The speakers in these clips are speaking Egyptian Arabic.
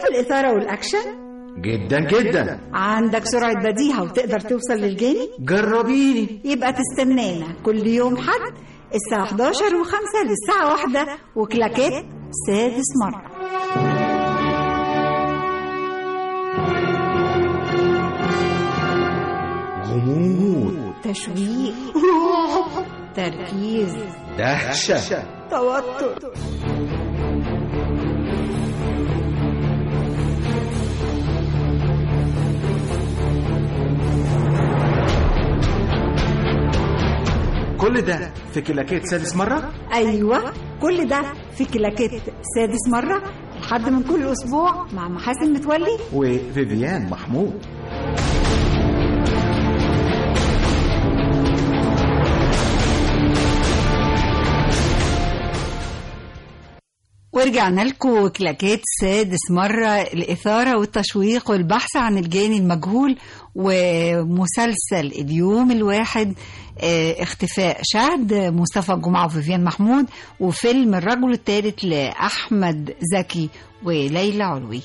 الإثارة والأكشن جدا جدا عندك سرعة بديهة وتقدر توصل للجاني جربيني يبقى تستنانا كل يوم حد الساعة 11 و5 للساعة واحدة وكلاكيت سادس مرة غموض تشويق تركيز دهشة توتر كل ده في كلاكيت سادس مرة أيوة كل ده في كلاكيت سادس مرة لحد من كل أسبوع مع محاسن متولي وفيفيان محمود ورجعنا لكم كلاكيت سادس مرة الإثارة والتشويق والبحث عن الجاني المجهول ومسلسل اليوم الواحد آه، اختفاء شهد مصطفى جمعة وفيفيان محمود وفيلم الرجل الثالث لأحمد زكي وليلى علوي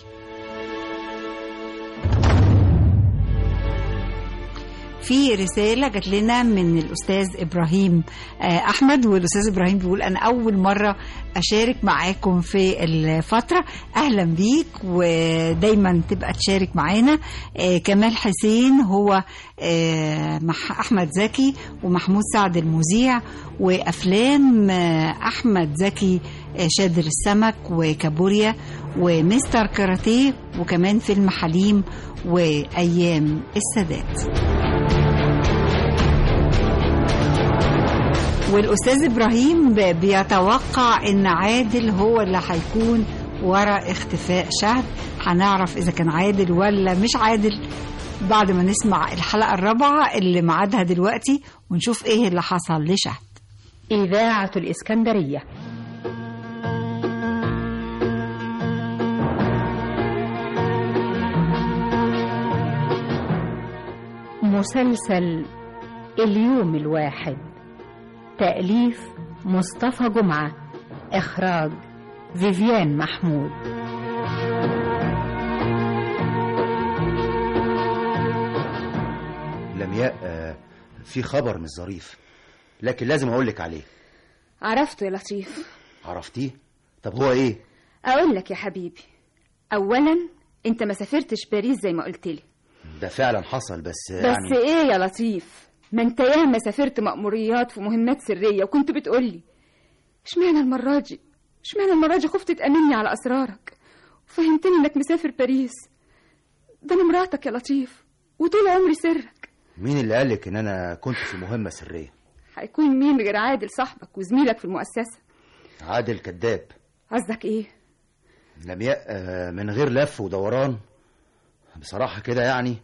في رسالة جات لنا من الأستاذ إبراهيم آه، أحمد والأستاذ إبراهيم بيقول أنا أول مرة أشارك معاكم في الفترة أهلا بيك ودايما تبقى تشارك معانا آه، كمال حسين هو آه، مح- أحمد زكي ومحمود سعد المذيع وأفلام آه، أحمد زكي آه، شادر السمك وكابوريا ومستر كاراتيه وكمان فيلم حليم وأيام السادات والاستاذ ابراهيم ب- بيتوقع ان عادل هو اللي هيكون ورا اختفاء شهد هنعرف اذا كان عادل ولا مش عادل بعد ما نسمع الحلقه الرابعه اللي ميعادها دلوقتي ونشوف ايه اللي حصل لشهد إذاعة الإسكندرية مسلسل اليوم الواحد تأليف مصطفى جمعة إخراج فيفيان محمود لمياء آه، في خبر مش ظريف لكن لازم اقول لك عليه عرفته يا لطيف عرفتيه طب هو ايه اقول لك يا حبيبي اولا انت ما سافرتش باريس زي ما قلت لي ده فعلا حصل بس بس يعني ايه يا لطيف ما انت ياما سافرت مأموريات في مهمات سرية وكنت بتقولي اشمعنى المرة دي اشمعنى المرة دي خفت تأمني على أسرارك وفهمتني انك مسافر باريس ده انا مراتك يا لطيف وطول عمري سرك مين اللي قالك ان انا كنت في مهمة سرية هيكون مين غير عادل صاحبك وزميلك في المؤسسة عادل كذاب قصدك ايه لمياء آه، من غير لف ودوران بصراحة كده يعني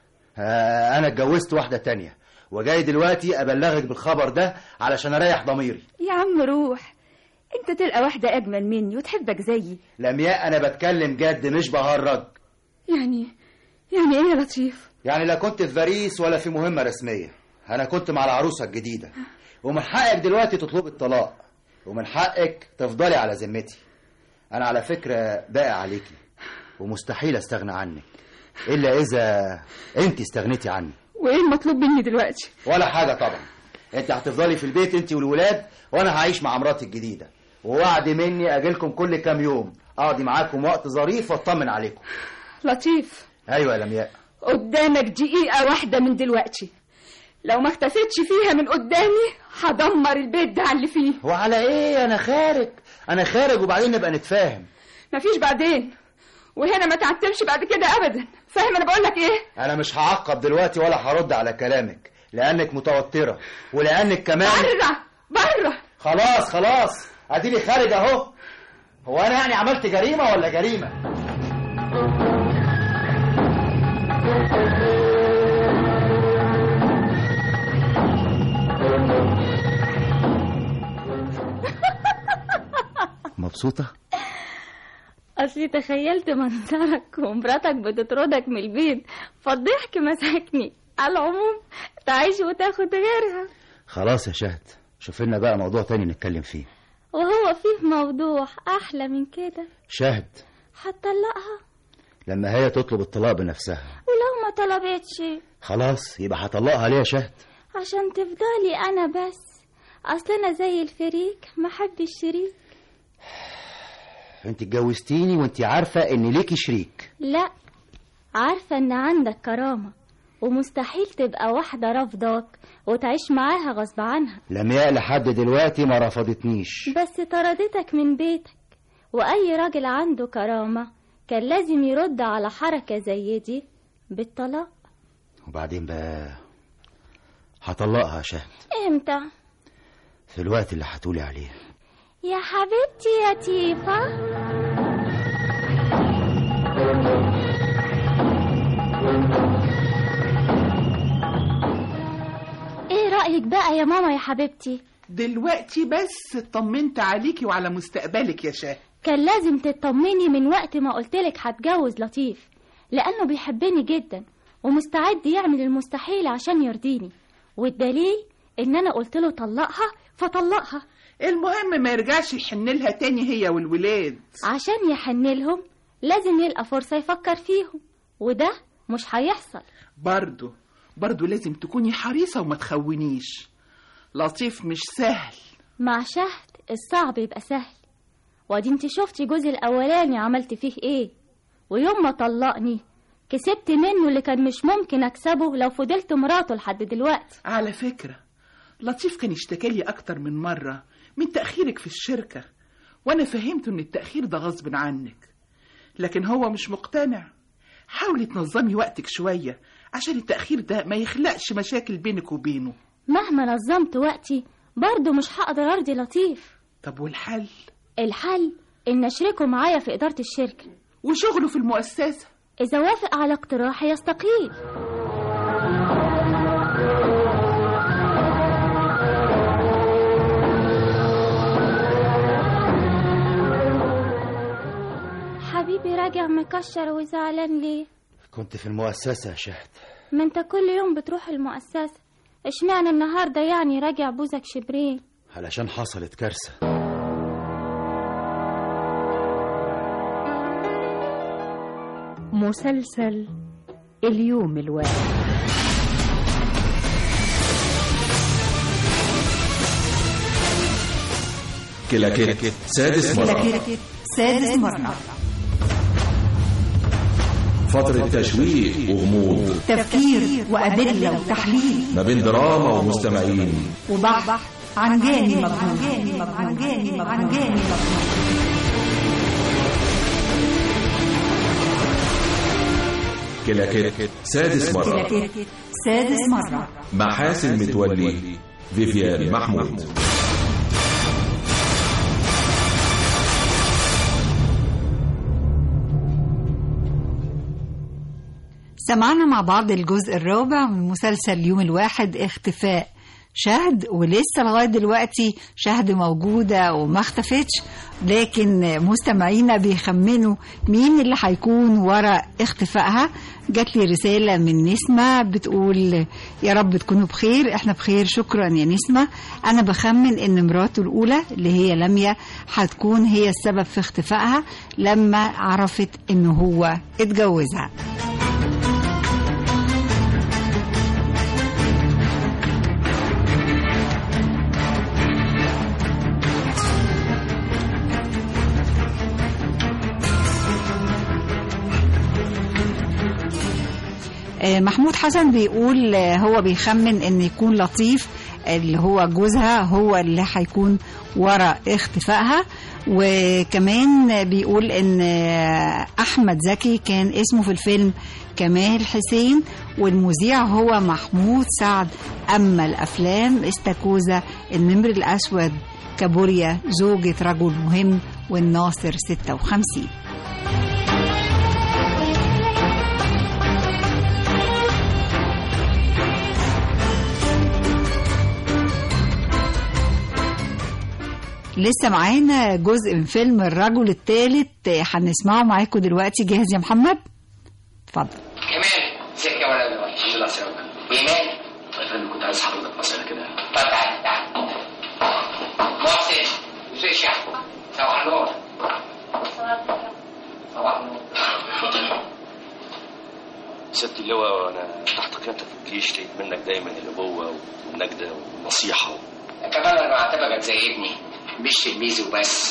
آه، انا اتجوزت واحدة تانية وجاي دلوقتي ابلغك بالخبر ده علشان اريح ضميري يا عم روح انت تلقى واحدة اجمل مني وتحبك زيي لمياء انا بتكلم جد مش بهرج يعني يعني ايه يا لطيف يعني لا كنت في باريس ولا في مهمة رسمية أنا كنت مع العروسة الجديدة ومن حقك دلوقتي تطلبي الطلاق ومن حقك تفضلي على ذمتي أنا على فكرة باقي عليكي ومستحيل أستغنى عنك إلا إذا أنت استغنيتي عني وايه المطلوب مني دلوقتي ولا حاجة طبعا أنت هتفضلي في البيت أنت والولاد وأنا هعيش مع مراتي الجديدة ووعد مني أجيلكم كل كام يوم أقضي معاكم وقت ظريف وأطمن عليكم لطيف أيوة يا لمياء قدامك دقيقة واحدة من دلوقتي لو ما اختفتش فيها من قدامي هدمر البيت ده على اللي فيه وعلى إيه أنا خارج أنا خارج وبعدين نبقى نتفاهم مفيش بعدين وهنا ما تعتمش بعد كده ابدا فاهم انا بقول لك ايه انا مش هعقب دلوقتي ولا هرد على كلامك لانك متوتره ولانك كمان بره بره خلاص خلاص اديني خارج اهو هو انا يعني عملت جريمه ولا جريمه مبسوطه اصلي تخيلت منظرك ومراتك بتطردك من البيت فالضحك مسكني على العموم تعيش وتاخد غيرها خلاص يا شهد شوف لنا بقى موضوع تاني نتكلم فيه وهو فيه موضوع احلى من كده شهد هتطلقها لما هي تطلب الطلاق بنفسها ولو ما طلبتش خلاص يبقى هطلقها ليه يا شهد عشان تفضلي انا بس اصل انا زي الفريك ما حب الشريك انت اتجوزتيني وانت عارفه ان ليكي شريك لا عارفة ان عندك كرامة ومستحيل تبقى واحدة رافضاك وتعيش معاها غصب عنها لمياء لحد دلوقتي ما رفضتنيش بس طردتك من بيتك وأي راجل عنده كرامة كان لازم يرد على حركة زي دي بالطلاق وبعدين بقى هطلقها يا شهد امتى في الوقت اللي هتقولي عليه يا حبيبتي يا تيفا ايه رأيك بقى يا ماما يا حبيبتي دلوقتي بس اطمنت عليكي وعلى مستقبلك يا شاه كان لازم تطمني من وقت ما قلتلك هتجوز لطيف لأنه بيحبني جدا ومستعد يعمل المستحيل عشان يرضيني والدليل إن أنا قلت له طلقها فطلقها المهم ما يرجعش يحن لها تاني هي والولاد عشان يحن لهم لازم يلقى فرصة يفكر فيهم وده مش هيحصل برضه برضه لازم تكوني حريصة وما تخونيش لطيف مش سهل مع شهد الصعب يبقى سهل وادي انت شفتي جوزي الاولاني عملت فيه ايه ويوم ما طلقني كسبت منه اللي كان مش ممكن اكسبه لو فضلت مراته لحد دلوقتي على فكرة لطيف كان اشتكى لي أكتر من مرة من تأخيرك في الشركة وأنا فهمت إن التأخير ده غصب عنك لكن هو مش مقتنع حاولي تنظمي وقتك شوية عشان التأخير ده ما يخلقش مشاكل بينك وبينه مهما نظمت وقتي برضه مش هقدر ارضي لطيف طب والحل الحل ان اشركه معايا في اداره الشركه وشغله في المؤسسة اذا وافق على اقتراحي يستقيل حبيبي راجع مكشر وزعلان ليه كنت في المؤسسة يا شهد ما انت كل يوم بتروح المؤسسه اشمعنى النهارده يعني راجع بوزك شبرين علشان حصلت كارثة مسلسل اليوم الواحد كلاكيت سادس مرة كلاكيت سادس مرة فترة تشويق وغموض تفكير وأدلة وتحليل ما بين دراما ومستمعين وبحث عن جاني مجهول عن جاني مجهول عن جاني مجهول كلاكيت سادس مرة كلاكيت سادس مرة مع حاسن متولي فيفيان محمود سمعنا مع بعض الجزء الرابع من مسلسل يوم الواحد اختفاء شهد ولسه لغايه دلوقتي شهد موجوده وما اختفتش لكن مستمعينا بيخمنوا مين اللي هيكون ورا اختفائها جات لي رساله من نسمه بتقول يا رب تكونوا بخير احنا بخير شكرا يا نسمه انا بخمن ان مراته الاولى اللي هي لميا هتكون هي السبب في اختفائها لما عرفت ان هو اتجوزها آه، محمود حسن بيقول آه، هو بيخمن ان يكون لطيف اللي هو جوزها هو اللي هيكون ورا اختفائها وكمان بيقول ان آه، احمد زكي كان اسمه في الفيلم كمال حسين والمذيع هو محمود سعد اما الافلام استاكوزا النمر الاسود كابوريا زوجة رجل مهم والناصر 56 لسه معانا جزء من فيلم الرجل الثالث هنسمعه معاكم دلوقتي جاهز يا محمد اتفضل ايمان ازيك يا ولد الحمد لله سلامة ايمان طيب انا كنت عايز حضرتك مسألة كده طيب تعالى تعالى محسن ازيك يا صباح النور صباح النور اشتهيت منك دايما الابوه والنجده والنصيحه كمان انا بعتبرك زي ابني مش تلميذي وبس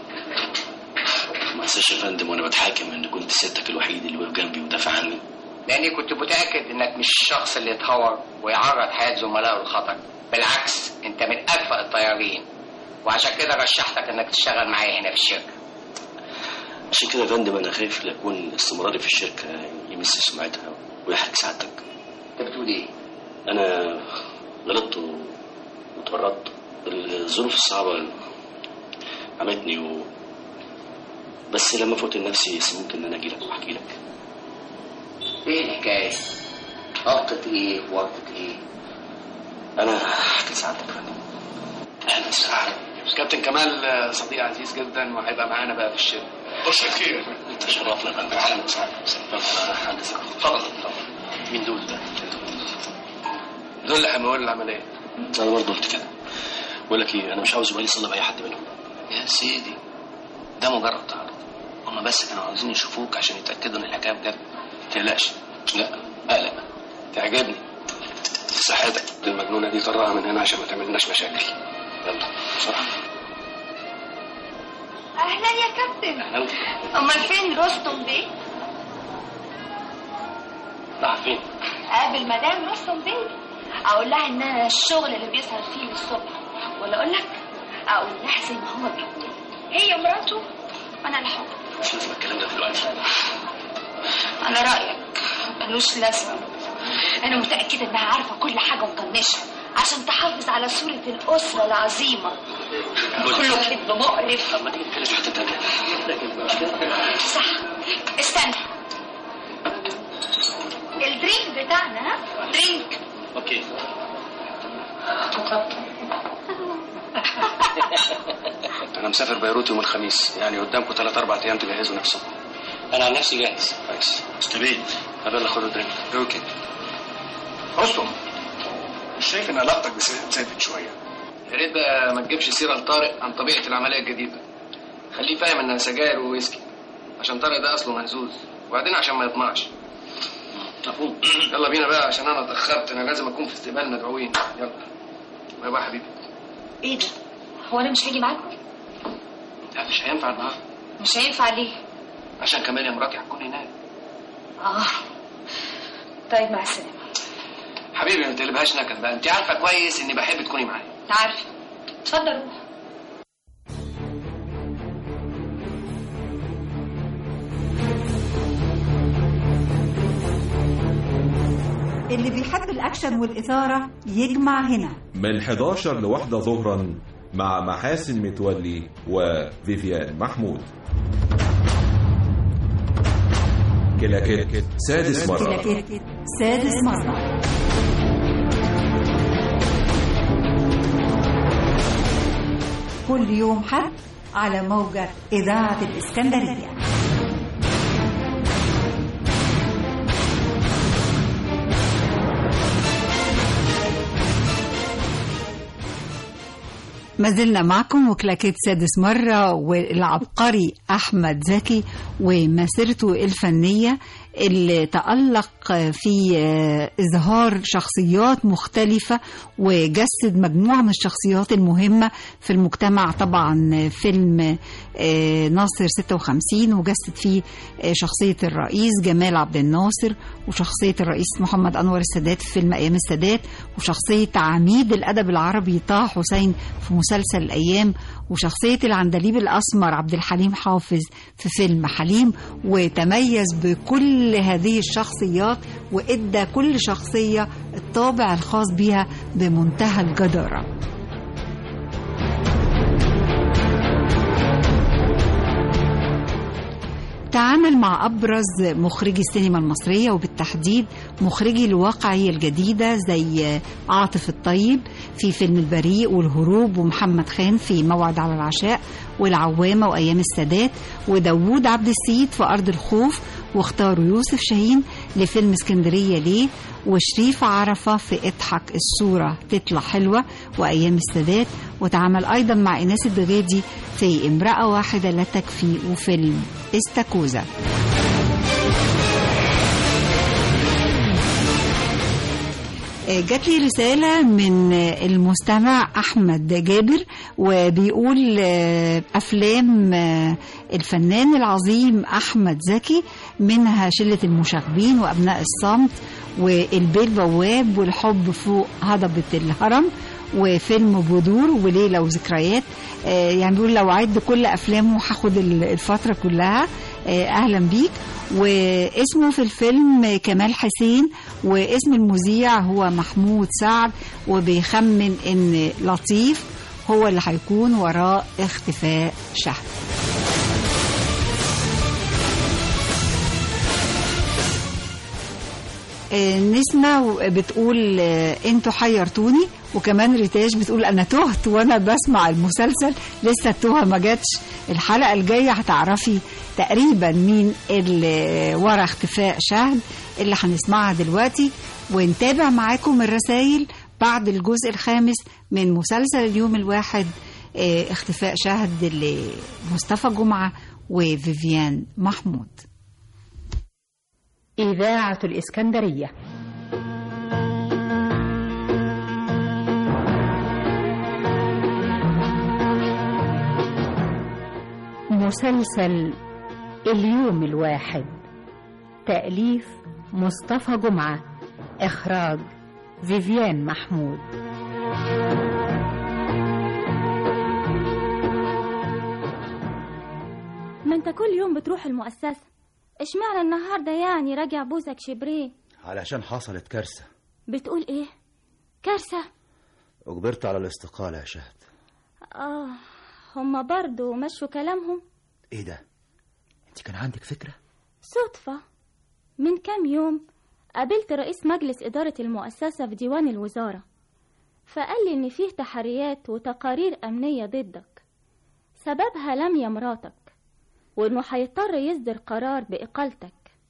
ما انساش يا فندم وانا بتحاكم ان كنت سيادتك الوحيد اللي واقف جنبي ودافع عني لاني كنت متاكد انك مش الشخص اللي يتهور ويعرض حياه زملائه للخطر بالعكس انت من اكفأ الطيارين وعشان كده رشحتك انك تشتغل معايا هنا في الشركه عشان كده يا فندم انا خايف لا يكون استمراري في الشركه يمس سمعتها ويحرق سعادتك انت بتقول ايه؟ انا غلطت و- واتورطت الظروف الصعبه عمتني و... بس لما فوت لنفسي سمعت ان انا اجي لك واحكي لك ايه الحكايه؟ غلطة ايه وورطة ايه؟ انا هحكي سعادتك يا فندم اهلا وسهلا كابتن كمال آه، صديق عزيز جدا وهيبقى معانا بقى في الشركه بشرة خير انت شرفنا يا فندم اهلا وسهلا اتفضل اتفضل مين دول ده؟ دول اللي هيمولوا العمليه انا برضه قلت كده بقول لك ايه انا مش عاوز يبقى لي صله باي حد منهم يا سيدي ده مجرد تعرض هما بس كانوا عاوزين يشوفوك عشان يتاكدوا ان الحكايه بجد ما تقلقش لا اقلق تعجبني صحتك المجنونه دي طرها من هنا عشان ما تعملناش مشاكل يلا بسرعه اهلا يا كابتن اهلا امال فين رستم بيه راح فين؟ قابل مدام رستم بيه اقول لها ان انا الشغل اللي بيسهر فيه للصبح ولا اقول لك اقول لها زي ما هو بيقول هي مراته وانا اللي حكم مش لازم الكلام ده دلوقتي على رايك ملوش لازمه انا متاكده انها عارفه كل حاجه ومطنشه عشان تحافظ على صوره الاسره العظيمه كله كذب مقرف طب ما تيجي نتكلم في حته تانيه صح استنى الدرينك بتاعنا ها؟ درينك اوكي انا مسافر بيروت يوم الخميس يعني قدامكم ثلاث اربع ايام تجهزوا نفسكم انا عن نفسي جاهز كويس استبيد طب يلا خدوا درينك اوكي رستم مش شايف ان علاقتك بسيد زادت شويه يا ريت بقى ما تجيبش سيره لطارق عن طبيعه العمليه الجديده خليه فاهم انها سجاير وويسكي عشان طارق ده اصله مهزوز وبعدين عشان ما يطمعش مفهوم يلا بينا بقى عشان انا اتاخرت انا لازم اكون في استقبال مدعوين يلا باي باي يا حبيبي ايه ده هو انا مش هاجي معاكم لا مش هينفع النهارده مش هينفع ليه عشان كمال يا مراتي هتكون هناك اه طيب مع السلامه حبيبي ما تقلبهاش نكد بقى انت عارفه كويس اني بحب تكوني معايا عارفه اتفضل روح اللي بيحب الأكشن والإثارة يجمع هنا من 11 لواحدة ظهرا مع محاسن متولي وفيفيان محمود كلاكيت سادس مرة كلاكيت سادس مرة كل يوم حد على موجة إذاعة الإسكندرية ما زلنا معكم وكلاكيت سادس مرة والعبقري أحمد زكي ومسيرته الفنية اللي تألق في إظهار شخصيات مختلفة وجسد مجموعة من الشخصيات المهمة في المجتمع طبعا فيلم ناصر 56 وجسد فيه شخصية الرئيس جمال عبد الناصر وشخصية الرئيس محمد أنور السادات في فيلم أيام السادات وشخصية عميد الأدب العربي طه حسين في مسلسل الأيام وشخصية العندليب الأسمر عبد الحليم حافظ في فيلم حليم وتميز بكل هذه الشخصيات وإدى كل شخصية الطابع الخاص بها بمنتهى الجدارة تعامل مع أبرز مخرجي السينما المصرية وبالتحديد مخرجي الواقعية الجديدة زي عاطف الطيب في فيلم البريء والهروب ومحمد خان في موعد على العشاء والعوامة وأيام السادات وداوود عبد السيد في أرض الخوف واختاروا يوسف شاهين لفيلم اسكندرية ليه وشريف عرفة في اضحك الصورة تطلع حلوة وأيام السادات وتعامل أيضا مع إناس الدغيدي في امرأة واحدة لا تكفي وفيلم استاكوزا آه، جات لي رسالة من آه، المستمع أحمد جابر وبيقول آه، أفلام آه، الفنان العظيم أحمد زكي منها شلة المشاغبين وأبناء الصمت والبيت بواب والحب فوق هضبة الهرم وفيلم بذور وليلة وذكريات آه، يعني بيقول لو عد كل أفلامه هاخد ال- الفترة كلها آه، أهلا بيك واسمه في الفيلم كمال حسين واسم المذيع هو محمود سعد وبيخمن ان لطيف هو اللي هيكون وراء اختفاء شهد آه، نسمة بتقول آه، انتوا حيرتوني وكمان ريتاج بتقول انا تهت وانا بسمع المسلسل لسه التوهه ما جاتش الحلقه الجايه هتعرفي تقريبا مين اللي ورا اختفاء شهد اللي هنسمعها دلوقتي ونتابع معاكم الرسائل بعد الجزء الخامس من مسلسل اليوم الواحد آه، اختفاء شهد لمصطفى جمعه وفيفيان محمود إذاعة الإسكندرية مسلسل اليوم الواحد تأليف مصطفى جمعة إخراج فيفيان محمود ما انت كل يوم بتروح المؤسسة اشمعنى النهاردة يعني راجع بوزك شبرين علشان حصلت كارثة بتقول ايه كارثة أجبرت على الاستقالة يا شهد اه هما برضو مشوا كلامهم إيه ده؟ أنت كان عندك فكرة؟ صدفة من كام يوم قابلت رئيس مجلس إدارة المؤسسة في ديوان الوزارة فقال لي إن فيه تحريات وتقارير أمنية ضدك سببها لميا مراتك وإنه هيضطر يصدر قرار بإقالتك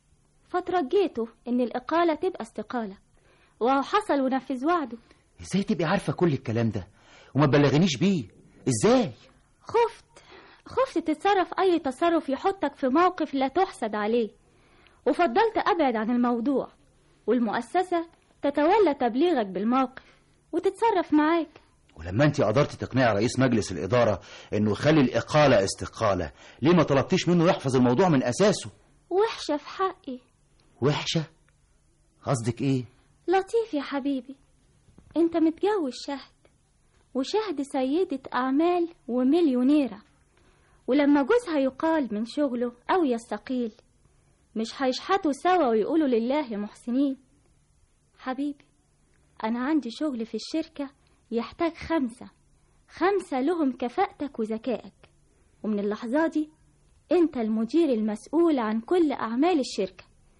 فترجيته إن الإقالة تبقى استقالة وهو حصل ونفذ وعده إزاي تبقي عارفة كل الكلام ده وما تبلغنيش بيه؟ إزاي؟ خفت خفت تتصرف أي تصرف يحطك في موقف لا تحسد عليه وفضلت أبعد عن الموضوع والمؤسسة تتولى تبليغك بالموقف وتتصرف معاك ولما أنت قدرتي تقنعي رئيس مجلس الإدارة إنه يخلي الإقالة استقالة ليه ما طلبتيش منه يحفظ الموضوع من أساسه؟ وحشة في حقي وحشة؟ قصدك إيه؟ لطيف يا حبيبي انت متجوز شهد وشهد سيدة أعمال ومليونيرة ولما جوزها يقال من شغله أو يستقيل مش هيشحتوا سوا ويقولوا لله محسنين حبيبي أنا عندي شغل في الشركة يحتاج خمسة خمسة لهم كفاءتك وذكائك ومن اللحظة دي أنت المدير المسؤول عن كل أعمال الشركة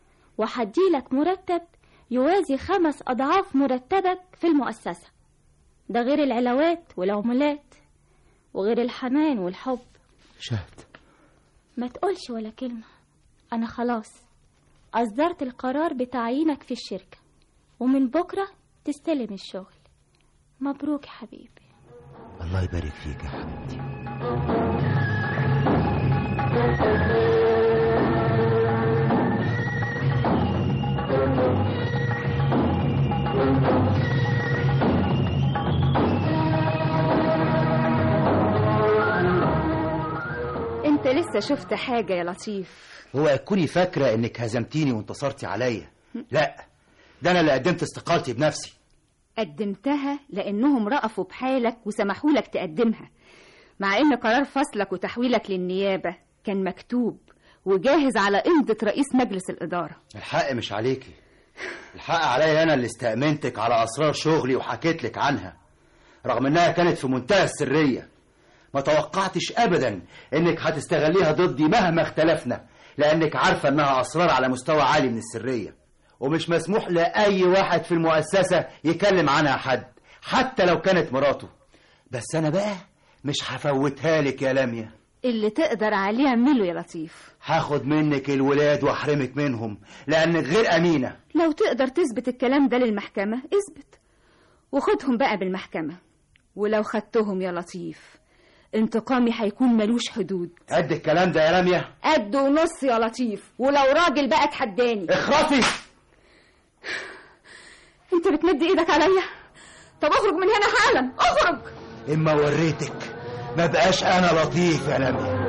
وهديلك مرتب يوازي خمس أضعاف مرتبك في المؤسسة ده غير العلاوات والعمولات وغير الحنان والحب شهد ما تقولش ولا كلمة أنا خلاص أصدرت القرار بتعيينك في الشركة ومن بكرة تستلم الشغل مبروك يا حبيبي الله يبارك فيك يا حبيبتي انت لسه شفت حاجة يا لطيف هو تكوني فاكرة إنك هزمتيني وانتصرتي عليا لا ده أنا اللي قدمت استقالتي بنفسي قدمتها لأنهم رأفوا بحالك وسمحوا لك تقدمها مع إن قرار فصلك وتحويلك للنيابة كان مكتوب وجاهز على إمضة رئيس مجلس الإدارة الحق مش عليكي الحق عليا أنا اللي استأمنتك على أسرار شغلي وحكيت لك عنها رغم إنها كانت في منتهى السرية ما توقعتش أبدا إنك هتستغليها ضدي مهما اختلفنا لأنك عارفة إنها أسرار على مستوى عالي من السرية ومش مسموح لأي واحد في المؤسسة يكلم عنها حد حتى لو كانت مراته بس أنا بقى مش هفوتها لك يا لميا اللي تقدر عليه اعمله يا لطيف هاخد منك الولاد واحرمك منهم لأنك غير أمينة لو تقدر تثبت الكلام ده للمحكمة اثبت وخدهم بقى بالمحكمة ولو خدتهم يا لطيف انتقامي هيكون ملوش حدود قد الكلام ده يا لميا قد ونص يا لطيف ولو راجل بقى تحداني اخرسي انت انت بتمد ايدك عليا طب اخرج من هنا حالا اخرج اما وريتك ما بقاش انا لطيف يا لميا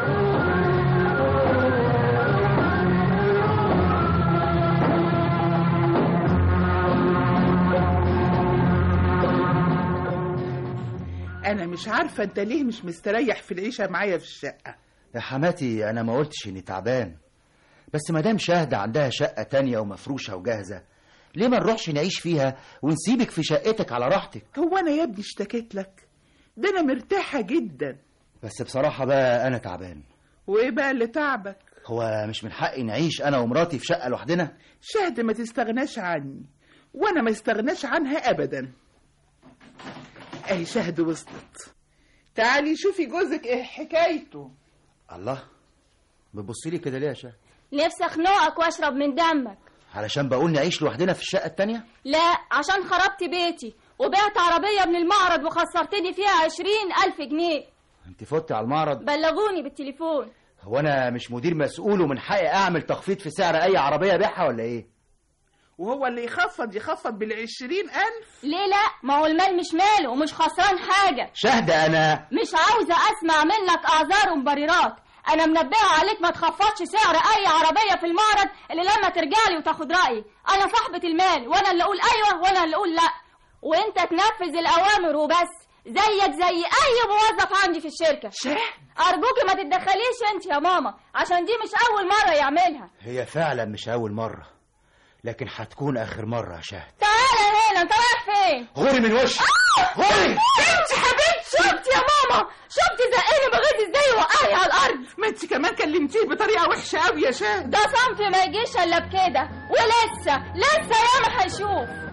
انا مش عارفه انت ليه مش مستريح في العيشه معايا في الشقه يا حماتي انا ما قلتش اني تعبان بس مدام شاهدة عندها شقة تانية ومفروشة وجاهزة ليه ما نروحش نعيش فيها ونسيبك في شقتك على راحتك هو انا يا ابني اشتكيت لك ده انا مرتاحه جدا بس بصراحة بقى انا تعبان وايه بقى اللي تعبك هو مش من حقي نعيش انا ومراتي في شقة لوحدنا شهد ما تستغناش عني وانا ما استغناش عنها ابدا اهي شهد وصلت تعالي شوفي جوزك ايه حكايته الله بتبصي لي كده ليه يا شهد نفسي اخنقك واشرب من دمك علشان بقول نعيش لوحدنا في الشقة التانية لا عشان خربت بيتي وبعت عربية من المعرض وخسرتني فيها عشرين ألف جنيه انت فوتي على المعرض بلغوني بالتليفون هو انا مش مدير مسؤول ومن حقي اعمل تخفيض في سعر اي عربية ابيعها ولا ايه وهو اللي يخفض يخفض بالعشرين ألف ليه لا ما هو المال مش ماله ومش خسران حاجة شهد انا مش عاوزة أسمع منك أعذار ومبررات أنا منبهة عليك ما تخفضش سعر أي عربية في المعرض اللي لما ترجع لي وتاخد رأيي أنا صاحبة المال وأنا اللي أقول أيوة وأنا اللي أقول لأ وأنت تنفذ الأوامر وبس زيك زي أي موظف عندي في الشركة أرجوكي ما تتدخليش أنت يا ماما عشان دي مش أول مرة يعملها هي فعلا مش اول مرة لكن هتكون اخر مرة يا شهد تعالى هنا أنت رايح فين؟ غوري من وشي غوري انت حبيبتي شفتي يا ماما شفتي زقني بغيظ ازاي وقعي على الارض ما انت كمان كلمتيه بطريقه وحشه قوي يا شهد ده صنف ما يجيش الا بكده ولسه لسه ياما هيشوف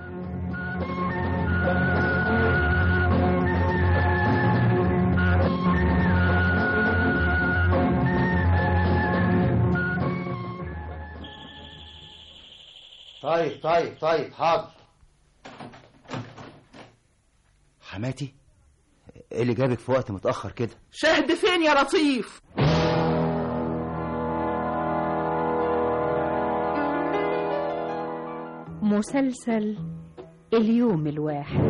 طيب طيب طيب حاضر حماتي ايه اللي جابك في وقت متأخر كده شهد فين يا لطيف مسلسل اليوم الواحد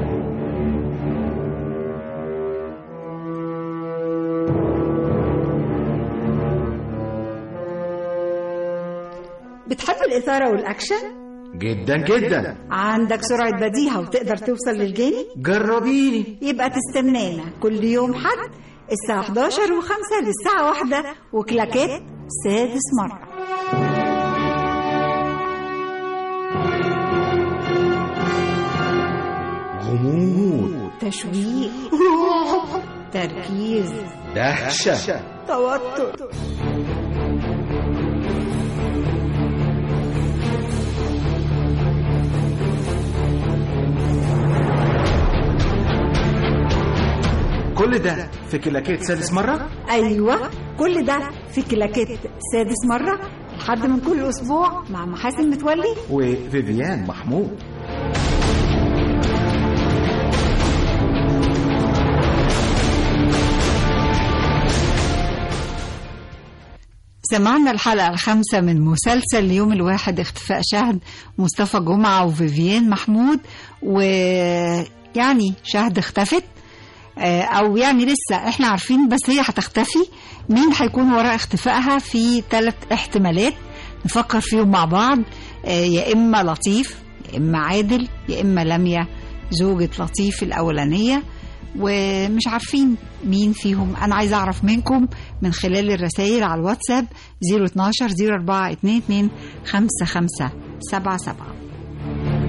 بتحب الإثارة والأكشن؟ جدا جدا عندك سرعة بديهة وتقدر توصل للجاني؟ جربيني يبقى تستنانا كل يوم حد الساعة 11 و5 للساعة واحدة وكلاكيت سادس مرة غموض تشويق تركيز دهشة توتر كل ده في كلاكيت سادس مرة أيوة كل ده في كلاكيت سادس مرة لحد من كل أسبوع مع محاسن متولي وفيفيان محمود سمعنا الحلقة الخامسة من مسلسل يوم الواحد اختفاء شهد مصطفى جمعة وفيفيان محمود ويعني شهد اختفت آه، او يعني لسه احنا عارفين بس هي هتختفي مين هيكون وراء اختفائها في ثلاث احتمالات نفكر فيهم مع بعض آه، يا اما لطيف يا اما عادل يا اما لميا زوجة لطيف الاولانية ومش عارفين مين فيهم انا عايزه اعرف منكم من خلال الرسائل على الواتساب 012 04 22 55 77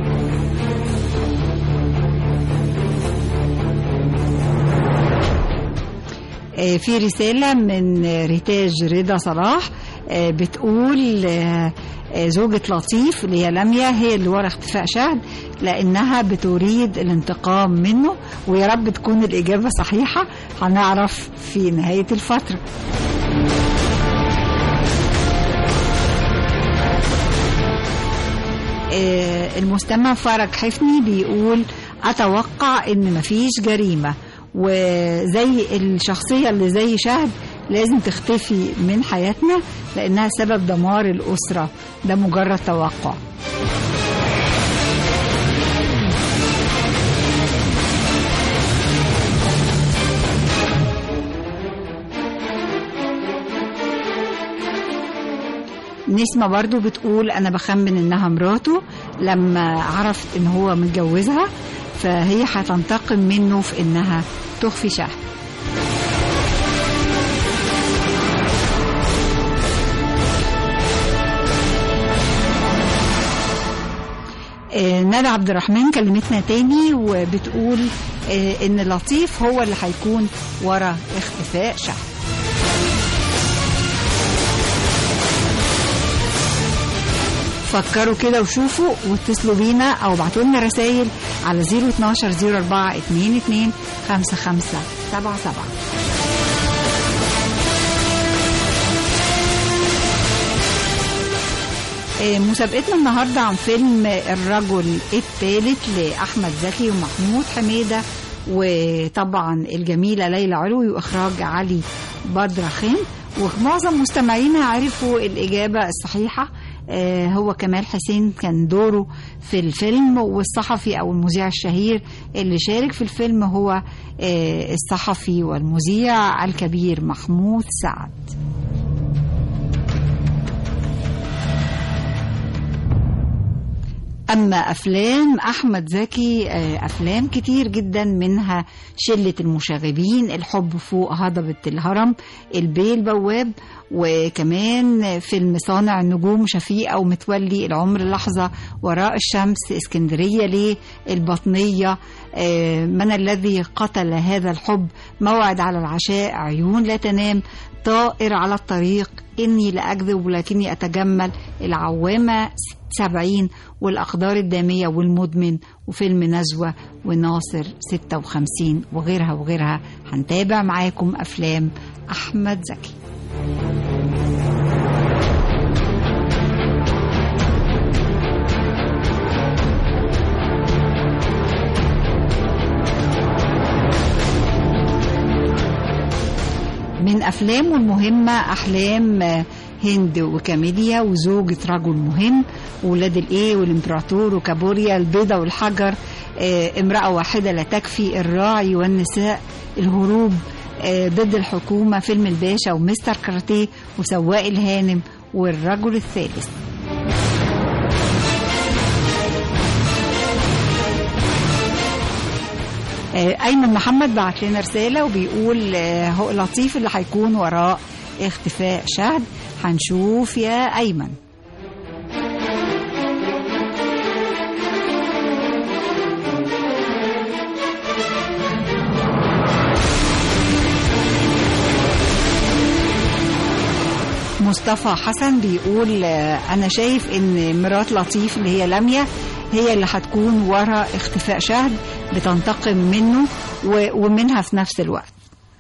آه، في رسالة من آه، ريتاج رضا صلاح آه، بتقول آه، آه، زوجة لطيف اللي هي لميا هي اللي ورا اختفاء شهد لأنها بتريد الانتقام منه ويا رب تكون الإجابة صحيحة هنعرف في نهاية الفترة آه، المستمع فرج حفني بيقول أتوقع إن مفيش جريمة وزي الشخصية اللي زي شهد لازم تختفي من حياتنا لأنها سبب دمار الأسرة ده مجرد توقع نسمة برضو بتقول أنا بخمن إنها مراته لما عرفت إن هو متجوزها فهي هتنتقم منه في إنها تخفي شهد آه، ندى عبد الرحمن كلمتنا تاني وبتقول آه، ان لطيف هو اللي هيكون ورا اختفاء شهد فكروا كده وشوفوا واتصلوا بينا او ابعتوا لنا رسائل على 012 04 22 55 77 آه، مسابقتنا النهارده عن فيلم الرجل الثالث لاحمد زكي ومحمود حميده وطبعا الجميله ليلى علوي واخراج علي بدر خان ومعظم مستمعينا عرفوا الاجابه الصحيحه آه، هو كمال حسين كان دوره في الفيلم والصحفي او المذيع الشهير اللي شارك في الفيلم هو آه، الصحفي والمذيع الكبير محمود سعد أما أفلام أحمد زكي آه، أفلام كتير جدا منها شلة المشاغبين الحب فوق هضبة الهرم البيه البواب وكمان فيلم صانع النجوم شفيقة ومتولي العمر لحظة وراء الشمس اسكندرية ليه البطنية آه، من الذي قتل هذا الحب موعد على العشاء عيون لا تنام طائر على الطريق إني لأكذب ولكني أتجمل العوامة سبعين والأقدار الدامية والمدمن وفيلم نزوة وناصر ستة وخمسين وغيرها وغيرها هنتابع معاكم أفلام أحمد زكي من أفلامه المهمة أحلام آه، هند وكاميليا وزوجة رجل مهم وولاد الإيه والإمبراطور وكابوريا البيضة والحجر آه، امرأة واحدة لا تكفي الراعي والنساء الهروب آه، ضد الحكومة فيلم الباشا ومستر كاراتيه وسواق الهانم والرجل الثالث آه، ايمن محمد بعت لنا رساله وبيقول آه، هو لطيف اللي هيكون وراء اختفاء شهد هنشوف يا ايمن مصطفى حسن بيقول آه، انا شايف ان مرات لطيف اللي هي لميا هي اللي هتكون ورا اختفاء شهد بتنتقم منه و- ومنها في نفس الوقت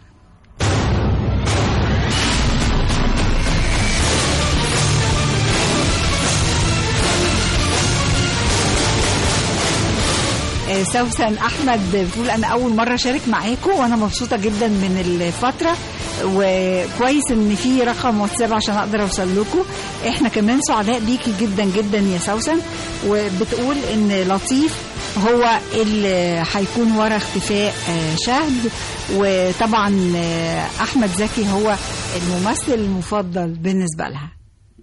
آه، سوسن احمد بتقول انا اول مره اشارك معاكم وانا مبسوطه جدا من الفتره وكويس ان في رقم واتساب عشان اقدر اوصل لكم احنا كمان سعداء بيكي جدا جدا يا سوسن وبتقول ان لطيف هو اللي هيكون ورا اختفاء آه، شهد وطبعا آه، احمد زكي هو الممثل المفضل بالنسبه لها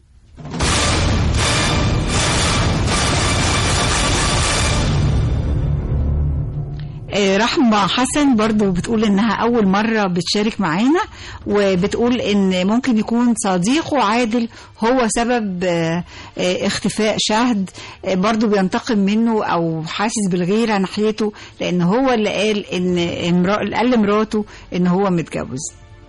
آه، رحمة حسن برضو بتقول انها اول مرة بتشارك معانا وبتقول ان ممكن يكون صديقه عادل هو سبب آه، آه، اختفاء شهد آه، برضو بينتقم منه او حاسس بالغيرة ناحيته لان هو اللي قال ان امرأة قال لمراته ان هو متجوز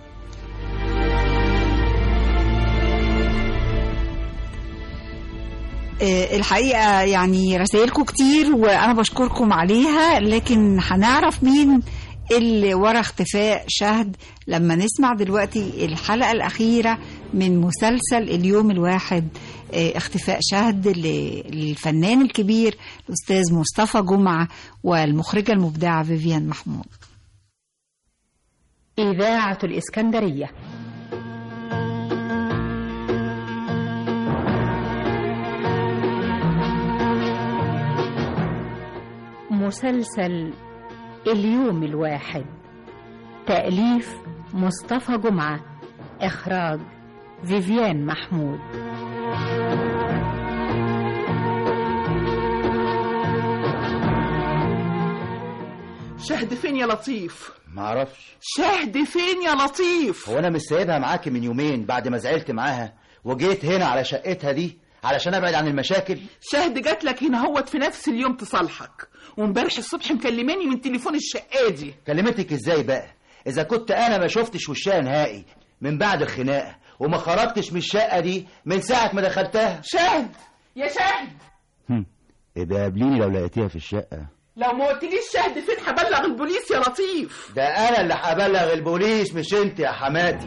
آه، الحقيقة يعني رسائلكم كتير وأنا بشكركم عليها لكن هنعرف مين اللي ورا اختفاء شهد لما نسمع دلوقتي الحلقة الأخيرة من مسلسل اليوم الواحد آه، اختفاء شهد ل- للفنان الكبير الأستاذ مصطفى جمعة والمخرجة المبدعة فيفيان محمود إذاعة الإسكندرية مسلسل اليوم الواحد تأليف مصطفى جمعة إخراج فيفيان محمود شهد فين يا لطيف معرفش شهد فين يا لطيف هو انا مش سايبها معاكي من يومين بعد ما زعلت معاها وجيت هنا على شقتها دي علشان ابعد عن المشاكل شهد جات لك هنا هوت في نفس اليوم تصالحك وامبارح الصبح مكلماني من تليفون الشقه دي كلمتك ازاي بقى اذا كنت انا ما شفتش وشها نهائي من بعد الخناقه وما خرجتش من الشقه دي من ساعه ما دخلتها شهد يا شهد يبقى قابليني لو لقيتيها في الشقه لو ما قلتليش شهد فين هبلغ البوليس يا لطيف ده انا اللي هبلغ البوليس مش انت يا حماتي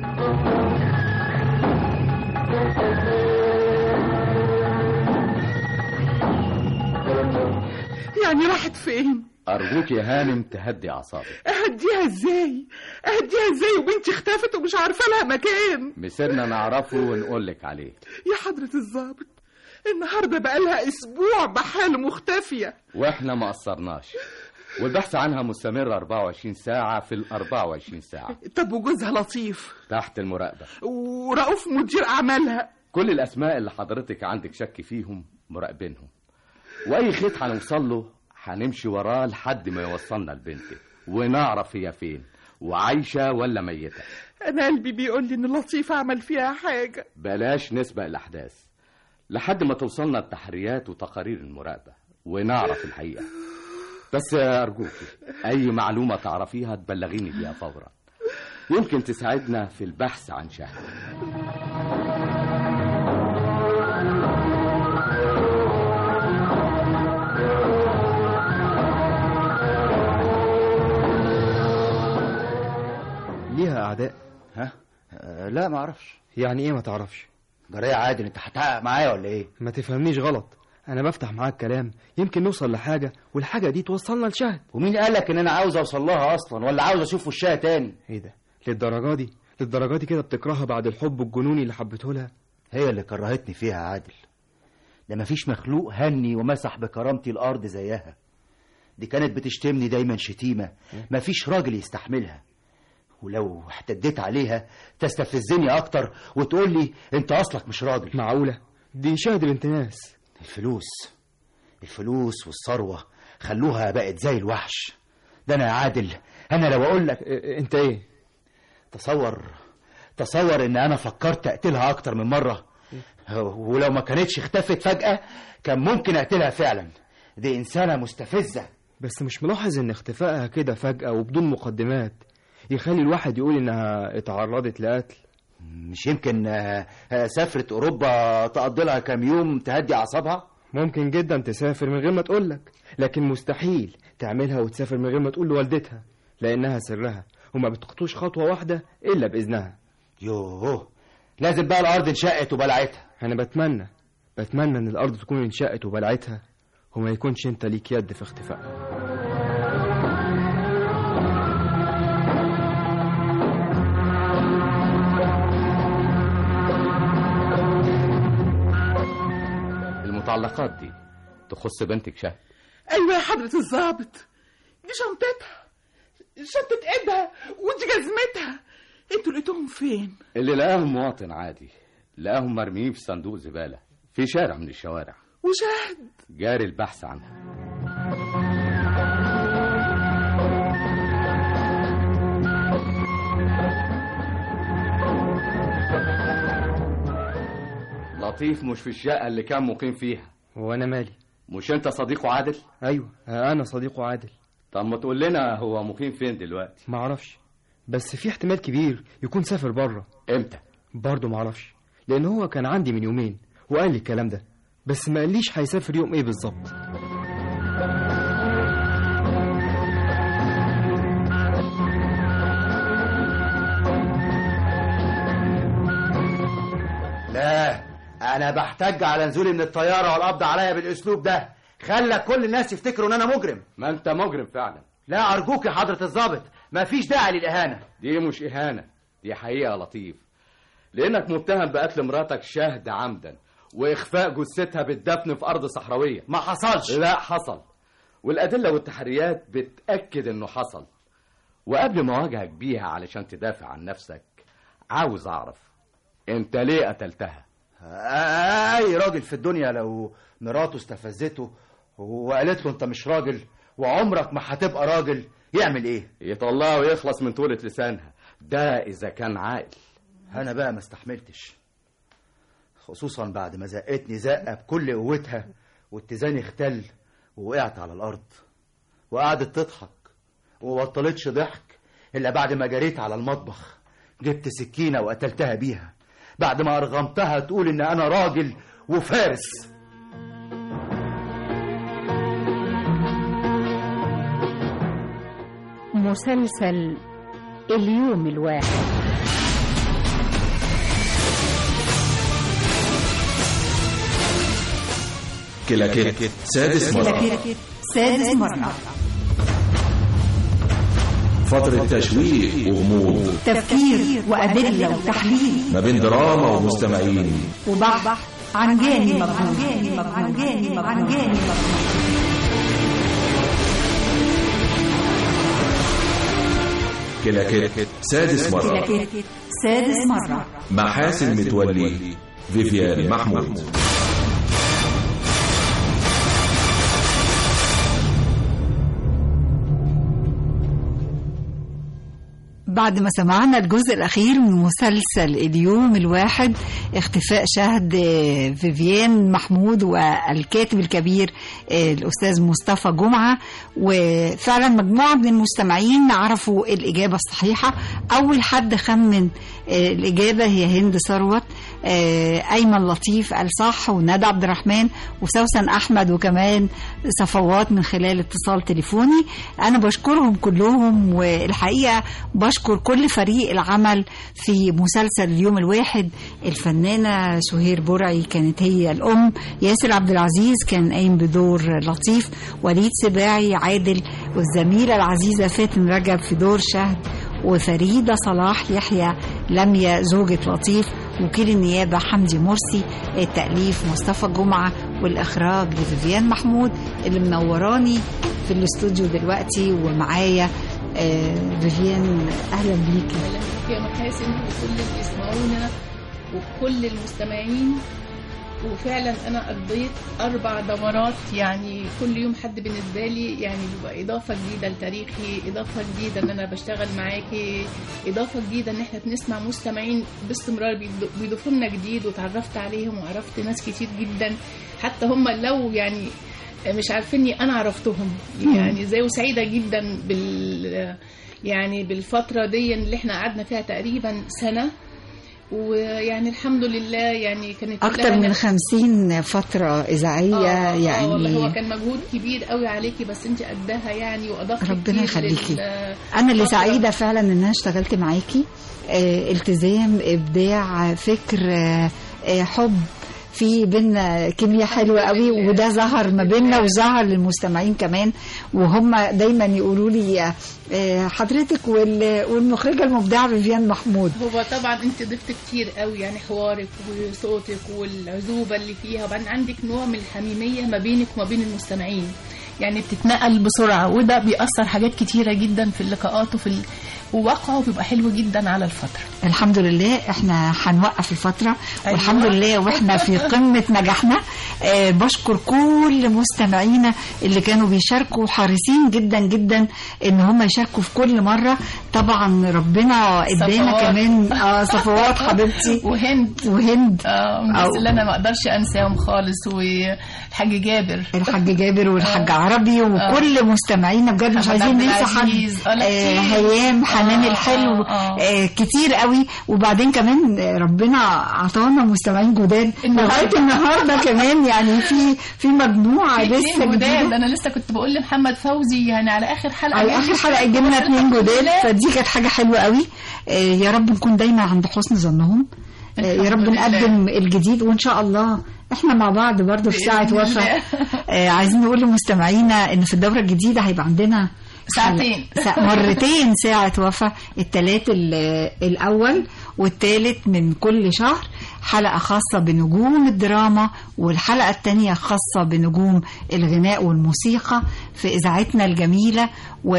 يعني راحت فين أرجوك يا هانم تهدي أعصابك اهديها ازاي اهديها ازاي وبنتي اختفت ومش عارفه لها مكان مسيرنا نعرفه ونقول لك عليه يا حضرة الضابط النهارده بقالها اسبوع بحال مختفيه وإحنا ما قصرناش والبحث عنها مستمر 24 ساعة في ال 24 ساعة طب وجوزها لطيف تحت المراقبة ورؤوف مدير اعمالها كل الأسماء اللي حضرتك عندك شك فيهم مراقبينهم وأي خيط هنوصل له هنمشي وراه لحد ما يوصلنا لبنتك ونعرف هي فين وعايشة ولا ميتة انا قلبي بيقول لي ان لطيف عمل فيها حاجه بلاش نسبق الأحداث لحد ما توصلنا التحريات وتقارير المراقبة ونعرف الحقيقة بس أرجوك أي معلومة تعرفيها تبلغيني بيها فورا يمكن تساعدنا في البحث عن شهد ليها أعداء ها أه لا ما اعرفش يعني إيه ما تعرفش جرايه عادل انت هتحقق معايا ولا ايه ما تفهمنيش غلط أنا بفتح معاك كلام يمكن نوصل لحاجة والحاجة دي توصلنا لشهد ومين قالك ان انا عاوز اوصل لها اصلا ولا عاوز اشوف وشها تاني إيه ده للدرجة دي للدرجة دي كده بتكرهها بعد الحب الجنوني اللي حبيته لها هي اللي كرهتني فيها يا عادل ده مفيش مخلوق هني ومسح بكرامتي الارض زيها دي كانت بتشتمني دايما شتيمه مفيش راجل يستحملها ولو احتديت عليها تستفزني اكتر وتقول لي انت اصلك مش راجل معقولة دي شهد بنت ناس الفلوس الفلوس والثروه خلوها بقت زي الوحش ده انا يا عادل انا لو اقول لك انت ايه تصور تصور ان انا فكرت اقتلها اكتر من مره ولو ما كانتش اختفت فجاه كان ممكن اقتلها فعلا دي انسانه مستفزه بس مش ملاحظ ان اختفائها كده فجأة وبدون مقدمات يخلي الواحد يقول انها اتعرضت لقتل مش يمكن آه، آه، سافرت اوروبا تقضي لها كام يوم تهدي اعصابها ممكن جدا تسافر من غير ما تقولك لكن مستحيل تعملها وتسافر من غير ما تقول لوالدتها لانها سرها وما بتخطوش خطوة واحدة الا باذنها يوه لازم بقى الارض انشقت وبلعتها انا بتمنى بتمنى ان الارض تكون انشقت وبلعتها وما يكونش انت ليك يد في اختفائها المتعلقات دي تخص بنتك شهد ايوه يا حضرة الضابط دي شنطتها شنطة ايدها ودي جزمتها انتوا لقيتوهم فين اللي لقاهم مواطن عادي لقاهم مرميين في صندوق زبالة في شارع من الشوارع وشهد جاري البحث عنها لطيف مش في الشقة اللي كان مقيم فيها وانا مالي مش انت صديقه عادل ايوه انا صديقه عادل طب ما تقول لنا هو مقيم فين دلوقتي ما اعرفش بس في احتمال كبير يكون سافر بره امتى برضه ما اعرفش لان هو كان عندي من يومين وقال لي الكلام ده بس ما قاليش هيسافر يوم ايه بالظبط لا انا بحتج على نزولي من الطياره والقبض عليا بالاسلوب ده خلى كل الناس يفتكروا ان انا مجرم ما انت مجرم فعلا لا ارجوك يا حضره الضابط مفيش داعي للاهانه دي مش اهانة دي حقيقة يا لطيف لانك متهم بقتل مراتك شهد عمدا واخفاء جثتها بالدفن في ارض صحراوية ما حصلش لا حصل والادلة والتحريات بتأكد انه حصل وقبل ما اواجهك بيها علشان تدافع عن نفسك عاوز اعرف انت ليه قتلتها اي راجل في الدنيا لو مراته استفزته وقالت له انت مش راجل وعمرك ما هتبقى راجل يعمل ايه يطلعها ويخلص من طولة لسانها ده اذا كان عاقل انا بقى ما استحملتش خصوصا بعد ما زقتني زقه بكل قوتها واتزاني اختل ووقعت على الارض وقعدت تضحك وبطلتش ضحك الا بعد ما جريت على المطبخ جبت سكينه وقتلتها بيها بعد ما ارغمتها تقول ان انا راجل وفارس مسلسل اليوم الواحد كلاكيت سادس مرة كلاكيت سادس مرة فترة تشويق وغموض تفكير وأدلة وتحليل ما بين دراما ومستمعين وبحث عن جاني مجهول عن جاني مجهول عن جاني مجهول كلاكيت سادس مرة كلاكيت سادس مرة مع حاسن متولي فيفيان محمود بعد ما سمعنا الجزء الأخير من مسلسل اليوم الواحد اختفاء شهد آه، فيفيان محمود والكاتب الكبير آه، الأستاذ مصطفى جمعة وفعلا مجموعة من المستمعين عرفوا الإجابة الصحيحة أول حد خمن آه، الإجابة هي هند ثروت آه، أيمن لطيف قال صح وندى عبد الرحمن وسوسن أحمد وكمان صفوات من خلال اتصال تليفوني أنا بشكرهم كلهم والحقيقة بشكر كل فريق العمل في مسلسل اليوم الواحد الفنانة سهير برعي كانت هي الأم ياسر عبد العزيز كان قايم بدور لطيف وليد سباعي عادل والزميلة العزيزة فاتن رجب في دور شهد وفريدة صلاح يحيى لميا زوجة لطيف وكيل النيابة حمدي مرسي التأليف مصطفى جمعة والإخراج لفيفيان محمود اللي منوراني في الاستوديو دلوقتي ومعايا آه، فيفيان أهلا بيكي اهلا بك يا محاسن وكل اللي يسمعونا وكل المستمعين وفعلا انا قضيت اربع دورات يعني كل يوم حد بالنسبه لي يعني بيبقى اضافه جديده لتاريخي اضافه جديده ان انا بشتغل معاكي اضافه جديده ان احنا بنسمع مستمعين باستمرار بيض- بيضيفوا لنا جديد وتعرفت عليهم وعرفت ناس كتير جدا حتى هم لو يعني مش عارفيني انا عرفتهم يعني زي وسعيده جدا بال يعني بالفتره دي اللي احنا قعدنا فيها تقريبا سنه ويعني الحمد لله يعني كانت أكتر كلها من ناس- خمسين فترة إذاعية آه، آه والله هو يعني كان مجهود كبير قوي عليكي بس انت قدها يعني واضفتي ربنا كتير يخليكي لل- انا اللي فترة- سعيده فعلا ان انا اشتغلت معاكي آه، التزام ابداع فكر آه، آه، حب في بينا كيمياء حلوه قوي وده ظهر ما بيننا وظهر للمستمعين كمان وهم دايما يقولوا لي آه، حضرتك وال- والمخرجه المبدعه فيفيان محمود هو طبعا انت ضفت كتير قوي يعني حوارك وصوتك والعزوبه اللي فيها وبعدين عندك نوع من الحميميه ما بينك وما بين المستمعين يعني بتتنقل بسرعه وده بيأثر حاجات كتيره جدا في اللقاءات وفي ال... وواقعه بيبقى حلو جدا على الفتره الحمد لله احنا هنوقف الفترة أيوة. والحمد لله واحنا في قمة نجاحنا آه بشكر كل مستمعينا اللي كانوا بيشاركوا حريصين جدا جدا ان هم يشاركوا في كل مرة طبعا ربنا ادانا صفوات. كمان اه صفوات حبيبتي وهند وهند اه أو- بس اللي انا ما اقدرش انساهم خالص والحاج جابر الحاج جابر والحاج عربي وكل مستمعينا بجد مش محمد عايزين عبد ننسى حد العزيز. آه، لا آه كتير. هيام حنان آه، الحلو آه، آه. آه كتير قوي وبعدين كمان آه، ربنا عطانا مستمعين جداد لغايه النهارده كمان يعني في في مجموعه في لسه اتنين جداد جديده انا لسه كنت بقول لمحمد فوزي يعني على اخر حلقه على اخر حلقه جبنا اتنين جداد فدي كانت حاجه حلوه قوي آه يا رب نكون دايما عند حسن ظنهم آه يا رب الحمد لله. نقدم الجديد وان شاء الله احنا مع بعض برضه في ساعه بإذن وفاه الله. آه عايزين نقول لمستمعينا ان في الدوره الجديده هيبقى عندنا ساعتين. سا- مرتين ساعة وفاة التلات ال- الأول والتالت من كل شهر حلقة خاصة بنجوم الدراما والحلقة التانية خاصة بنجوم الغناء والموسيقى في إذاعتنا الجميلة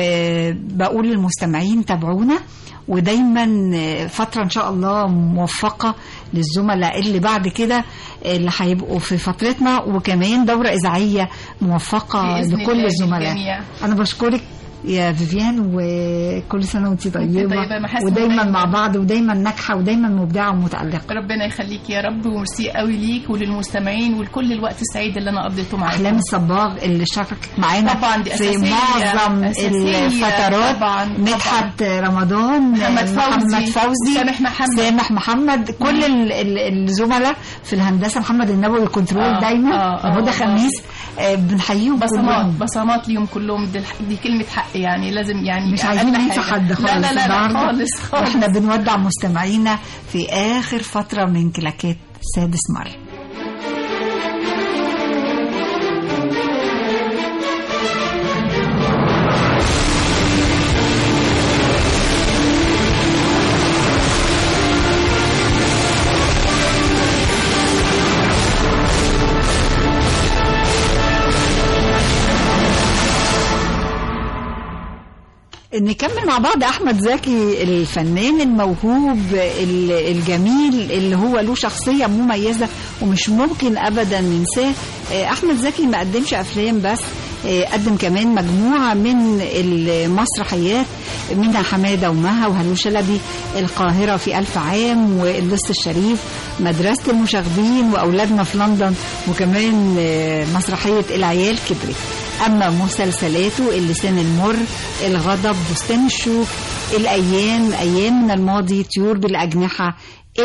وبقول للمستمعين تابعونا ودايما فترة إن شاء الله موفقة للزملاء اللي بعد كده اللي هيبقوا في فترتنا وكمان دورة إذاعية موفقة بإذن لكل الله الزملاء للجميع. أنا بشكرك يا فيفيان وكل سنه وانت طيبه, طيبة، محاسن ودايما ودايما. مع بعض ودايما ناجحه ودايما مبدعه ومتالقه ربنا يخليك يا رب وميرسي قوي ليك وللمستمعين ولكل الوقت السعيد اللي انا قضيته معاكم احلام الصباغ اللي شاركت معانا طبعا دي في أساسية، معظم أساسية الفترات طبعاً، مدحت رمضان محمد فوزي، محمد فوزي سامح محمد. سامح محمد كل ال- ال- الزملاء في الهندسه محمد النبوي كنترول آه، دايما آه، آه، هدى آه. خميس آه، بنحييهم بصمات كلهم بصمات ليهم كلهم دي, الح- دي كلمة حق يعني لازم يعني مش عايزين أقل ننسى حاجة. حد خالص لا لا لا, لا النهاردة. خالص خالص واحنا بنودع مستمعينا في اخر فتره من كلاكات سادس مره نكمل مع بعض احمد زكي الفنان الموهوب ال- الجميل اللي هو له شخصيه مميزه ومش ممكن ابدا ننساه آه، احمد زكي ما قدمش افلام بس آه، قدم كمان مجموعه من المسرحيات منها حماده ومها وهلو شلبي القاهره في ألف عام واللص الشريف مدرسه المشاغبين واولادنا في لندن وكمان آه، مسرحيه العيال كبرت أما مسلسلاته اللسان المر الغضب بستان الشوك الأيام أيام من الماضي طيور بالأجنحة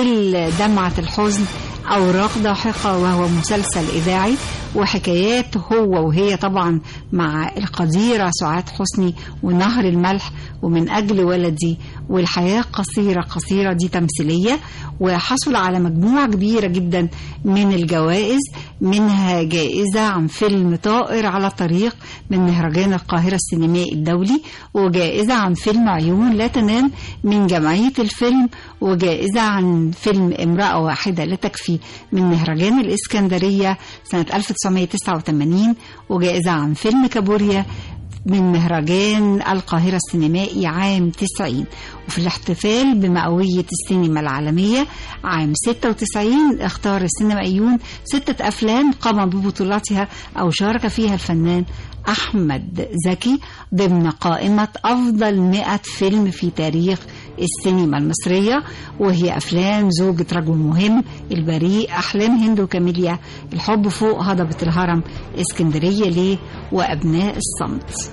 دمعة الحزن أوراق ضاحكة وهو مسلسل إذاعي وحكايات هو وهي طبعا مع القديرة سعاد حسني ونهر الملح ومن أجل ولدي والحياة قصيرة قصيرة دي تمثيلية وحصل على مجموعة كبيرة جدا من الجوائز منها جائزة عن فيلم طائر على طريق من مهرجان القاهرة السينمائي الدولي وجائزة عن فيلم عيون لا تنام من جمعية الفيلم وجائزة عن فيلم امرأة واحدة لا تكفي من مهرجان الإسكندرية سنة 1989 وجائزة عن فيلم كابوريا من مهرجان القاهرة السينمائي عام 90 وفي الاحتفال بمئوية السينما العالمية عام 96 اختار السينمائيون ستة أفلام قام ببطولتها أو شارك فيها الفنان أحمد زكي ضمن قائمة أفضل 100 فيلم في تاريخ السينما المصرية وهي أفلام زوجة رجل مهم البريء أحلام هند وكاميليا الحب فوق هضبة الهرم اسكندرية ليه وأبناء الصمت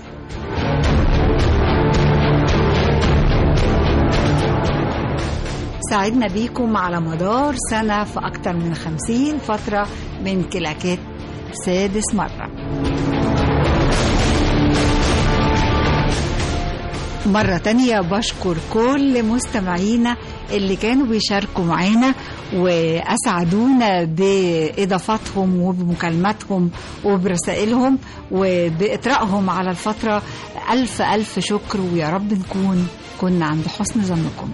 ساعدنا بيكم على مدار سنة في أكتر من خمسين فترة من كلاكات سادس مرة مرة تانية بشكر كل مستمعينا اللي كانوا بيشاركوا معانا وأسعدونا بإضافاتهم وبمكالماتهم وبرسائلهم وبإطرائهم على الفترة ألف ألف شكر ويا رب نكون كنا عند حسن ظنكم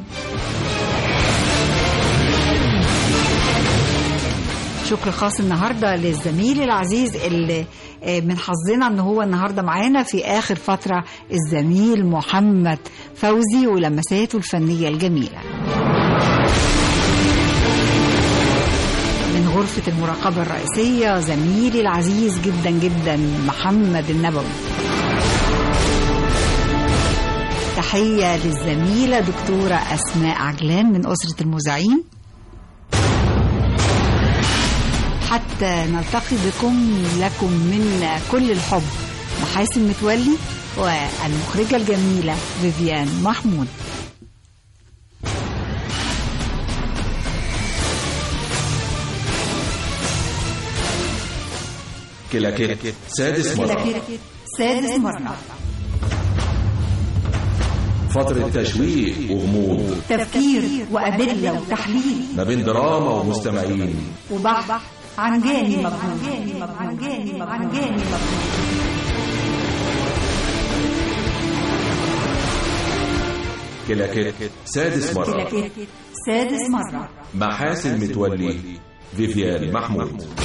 شكر خاص النهارده للزميل العزيز اللي آه، من حظنا ان هو النهارده معانا في اخر فتره الزميل محمد فوزي ولمساته الفنيه الجميله. من غرفه المراقبه الرئيسيه زميلي العزيز جدا جدا محمد النبوي. تحيه للزميله دكتوره اسماء عجلان من اسره المذيعين. حتى نلتقي بكم لكم من كل الحب محاسن متولي والمخرجة الجميلة فيفيان محمود كلاكيت سادس مرة كلاكيت سادس مرة فترة تشويق وغموض تفكير وأدلة وتحليل ما بين دراما ومستمعين وبحث عن جاني مجهول عن جاني مجهول عن جاني مجهول كلاكيت سادس مرة كلاكيت سادس مرة مع حاسن متولي فيفيان محمود